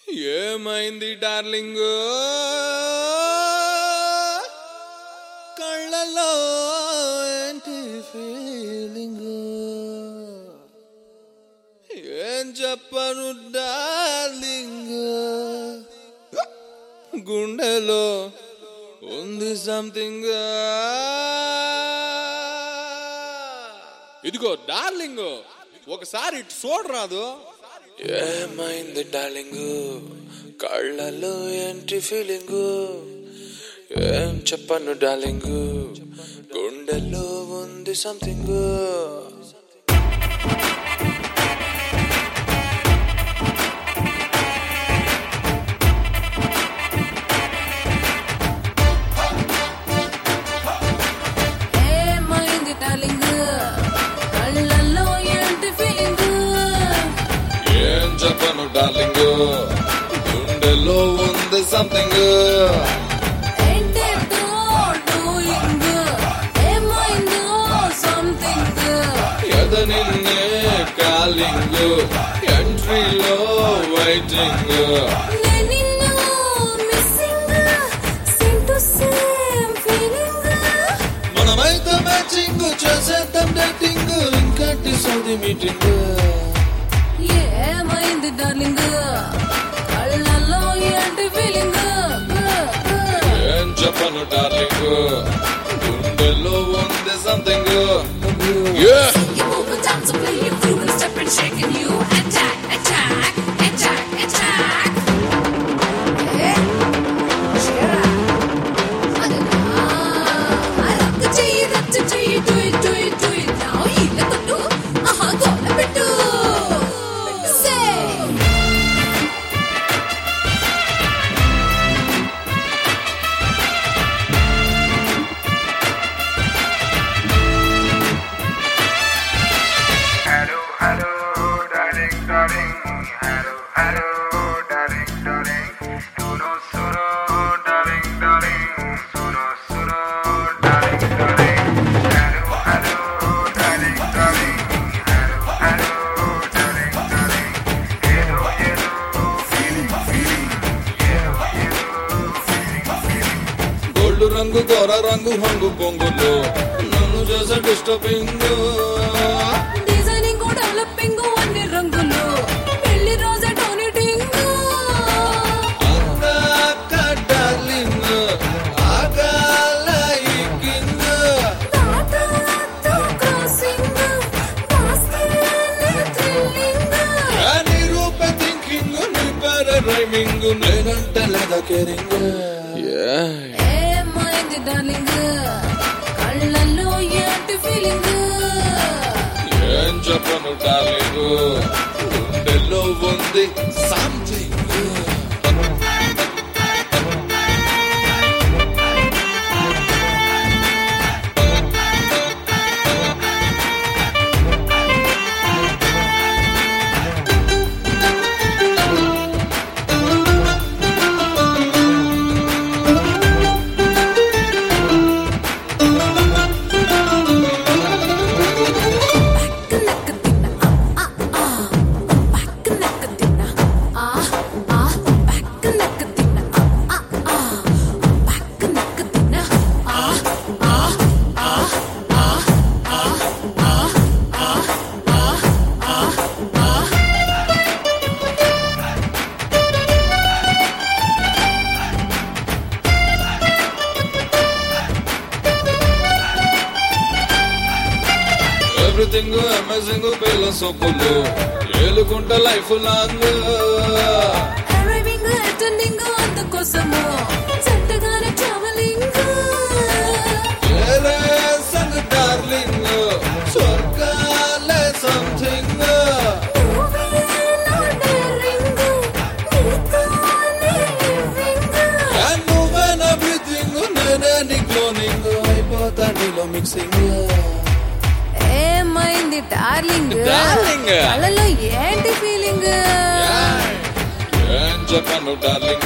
ఏమైంది డార్లింగ్ కళ్ళలో ఏంటి ఫీలింగ్ ఏం చెప్పను డార్లింగ్ గుండెలో ఉంది సంథింగ్ ఇదిగో డార్లింగ్ ఒకసారి ఇటు చూడరాదు ఏమైంది డార్లింగ్ కళ్ళలో ఏంటి ఫీలింగ్ ఏం చెప్పను డార్లింగ్ గుండెలో ఉంది సంథింగ్ ఏమైంది డార్లింగ్ కళ్ళల్లో ఏంటి ఫీలింగ్ ఏం చెప్పను డార్లింగ్ గుండెలో ఉంది సంథింగ్ ఏంటేంటో డూయింగ్ ఏమైందో సంథింగ్ ఎద నిన్నే కాలింగ్ ఎంట్రీలో వెయిటింగ్ నేను నిన్ను missing same to same feeling మనమైతే మ్యాచింగ్ చేసేద్దాం డేటింగ్ ఇంకటి సౌది మీటింగ్ ఏమైంది డార్లింగ్ కళ్ళల్లో ఏంటి ఫీలింగ్ ఏం చెప్పను డార్లింగ్ గుండెలో ఉంది something Yeah! You move and dance and play your groove and step and shake and you attack, attack, attack, attack. Eh? Cheer up. I rock the G, rock the G, do it, do it, do it now. ఇలా కొట్టు, ఆహా, గోల పెట్టు. Say. Hello, hello, darling, darling. Hello, hello, darling, darling. Suno, suno, darling, darling. Suno, suno, darling, darling. Hello, hello, darling, darling. Hello, hello, darling, darling. Hello, hello, feeling, feeling. Hello, hello, feeling, feeling. Gold రంగు గోర రంగు హంగు పొంగులు నన్ను చేసే disturbing designing developing అన్ని రంగులు పెళ్లి రోజే టోనిటింగ్ అందాక డార్లింగ్ ఆగాల ఈ కింగ్ తాతాతో క్రాసింగ్ మాస్కేనే థ్రిల్లింగ్ నీ రూప థింకింగ్ నీ పేరే రైమింగ్ నేనంటే లేదా కేరింగ్ ఏమైంది డార్లింగ్ కళ్ళల్లో ఏంటి ఫీలింగ్ ఏం చెప్పను డార్లింగ్ గుండెలో ఉంది సంథింగ్ నక్క తిన్న ఆ ఆ పక్క నక్క తిన్న ఆ ఆ పక్క నక్క తిన్న ఆ ఆ పక్క నక్క తిన్న ఆ ఆ ఆ ఆ ఎవ్రీథింగ్ అమేజింగ్ పిల్ల సొక్కులు ఏలుకుంట లైఫ్ లాంగ్ అరైవింగ్ అటెండింగ్ అందుకోసము చట్టగానే ట్రావెలింగ్ ఏలే సంగ్ డార్లింగ్ స్వర్గాలే సంథింగ్ నువ్వే నా డేరింగ్ నీతోనే లివింగ్ నువ్వేన బ్రీతింగ్ నేనే నీ క్లోనింగ్ అయిపోతా నీలో మిక్సింగ్ ఏమైంది డార్లింగ్ Darling. కళ్ళలో ఏంటి ఫీలింగ్ ఏం చెప్పను డార్లింగ్